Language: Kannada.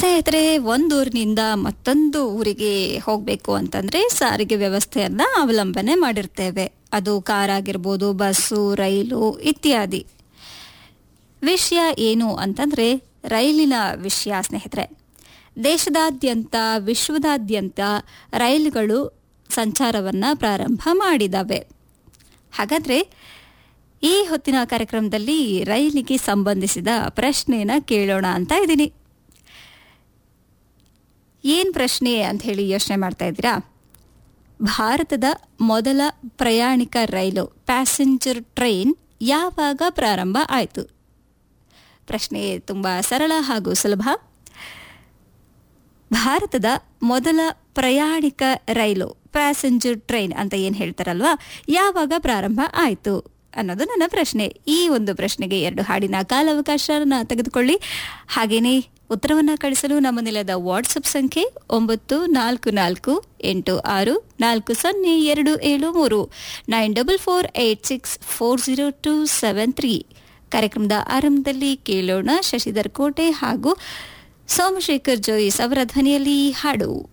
ಸ್ನೇಹಿತರೆ ಒಂದೂರಿನಿಂದ ಮತ್ತೊಂದು ಊರಿಗೆ ಹೋಗಬೇಕು ಅಂತಂದ್ರೆ ಸಾರಿಗೆ ವ್ಯವಸ್ಥೆಯನ್ನ ಅವಲಂಬನೆ ಮಾಡಿರ್ತೇವೆ ಅದು ಕಾರ್ ಆಗಿರ್ಬೋದು ಬಸ್ಸು ರೈಲು ಇತ್ಯಾದಿ ವಿಷಯ ಏನು ಅಂತಂದ್ರೆ ರೈಲಿನ ವಿಷಯ ಸ್ನೇಹಿತರೆ ದೇಶದಾದ್ಯಂತ ವಿಶ್ವದಾದ್ಯಂತ ರೈಲುಗಳು ಸಂಚಾರವನ್ನ ಪ್ರಾರಂಭ ಮಾಡಿದವೆ ಹಾಗಾದ್ರೆ ಈ ಹೊತ್ತಿನ ಕಾರ್ಯಕ್ರಮದಲ್ಲಿ ರೈಲಿಗೆ ಸಂಬಂಧಿಸಿದ ಪ್ರಶ್ನೆನ ಕೇಳೋಣ ಅಂತ ಇದ್ದೀನಿ ಏನ್ ಪ್ರಶ್ನೆ ಅಂತ ಹೇಳಿ ಯೋಚನೆ ಮಾಡ್ತಾ ಇದ್ದೀರಾ ಭಾರತದ ಮೊದಲ ಪ್ರಯಾಣಿಕ ರೈಲು ಪ್ಯಾಸೆಂಜರ್ ಟ್ರೈನ್ ಯಾವಾಗ ಪ್ರಾರಂಭ ಆಯಿತು ಪ್ರಶ್ನೆ ತುಂಬ ಸರಳ ಹಾಗೂ ಸುಲಭ ಭಾರತದ ಮೊದಲ ಪ್ರಯಾಣಿಕ ರೈಲು ಪ್ಯಾಸೆಂಜರ್ ಟ್ರೈನ್ ಅಂತ ಏನು ಹೇಳ್ತಾರಲ್ವಾ ಯಾವಾಗ ಪ್ರಾರಂಭ ಆಯಿತು ಅನ್ನೋದು ನನ್ನ ಪ್ರಶ್ನೆ ಈ ಒಂದು ಪ್ರಶ್ನೆಗೆ ಎರಡು ಹಾಡಿನ ಕಾಲಾವಕಾಶನ ತೆಗೆದುಕೊಳ್ಳಿ ಹಾಗೇನೇ ಉತ್ತರವನ್ನು ಕಳಿಸಲು ನಮ್ಮ ನೆಲದ ವಾಟ್ಸಪ್ ಸಂಖ್ಯೆ ಒಂಬತ್ತು ನಾಲ್ಕು ನಾಲ್ಕು ಎಂಟು ಆರು ನಾಲ್ಕು ಸೊನ್ನೆ ಎರಡು ಏಳು ಮೂರು nine double four eight six four zero two seven three ಕಾರ್ಯಕ್ರಮದ ಆರಂಭದಲ್ಲಿ ಕೇಳೋಣ ಶಶಿಧರ್ ಕೋಟೆ ಹಾಗೂ ಸೋಮಶೇಖರ್ ಜೋಯಿಸ್ ಅವರ ಧ್ವನಿಯಲ್ಲಿ ಈ ಹಾಡು